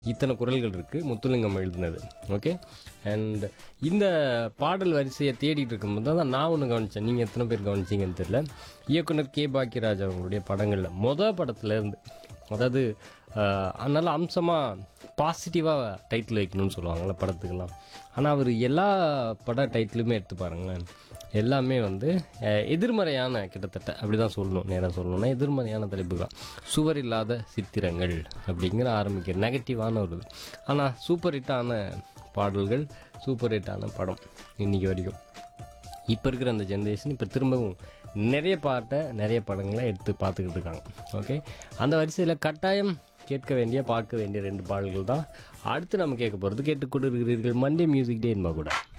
இத்தனை குரல்கள் இருக்குது முத்துலிங்கம் எழுதினது ஓகே அண்ட் இந்த பாடல் வரிசையை தேடிட்டு இருக்கும்போது தான் நான் ஒன்று கவனித்தேன் நீங்கள் எத்தனை பேர் கவனிச்சீங்கன்னு தெரியல இயக்குனர் கே பாக்கியராஜ் அவங்களுடைய படங்களில் மொதல் படத்துலேருந்து அதாவது ஆஹ், நல்ல அம்சமாக பாசிட்டிவாக டைட்டில் வைக்கணும்னு சொல்லுவாங்கள்ல படத்துக்கெல்லாம் ஆனால் அவர் எல்லா பட டைட்டிலுமே எடுத்து பாருங்களேன் எல்லாமே வந்து அஹ், எதிர்மறையான கிட்டத்தட்ட அப்படி தான் சொல்லணும் நேராக சொல்லணும்னா எதிர்மறையான தலைப்பு தான் சுவர் இல்லாத சித்திரங்கள் அப்படிங்கிற ஆரம்பிக்கிற நெகட்டிவான ஒரு இது ஆனால் சூப்பர் ஹிட்டான பாடல்கள் சூப்பர் ஹிட்டான படம் இன்னைக்கு வரைக்கும் இப்போ இருக்கிற அந்த ஜென்ரேஷன் இப்போ திரும்பவும் நிறைய பாட்டை நிறைய படங்களை எடுத்து பார்த்துக்கிட்டு இருக்காங்க ஓகே அந்த வரிசையில் கட்டாயம் கேட்க வேண்டிய பார்க்க வேண்டிய ரெண்டு பாடல்கள் தான் அடுத்து நம்ம கேட்க போகிறது கேட்டுக்கொண்டு இருக்கிறீர்கள் மண்டே மியூசிக் டே என்பா கூட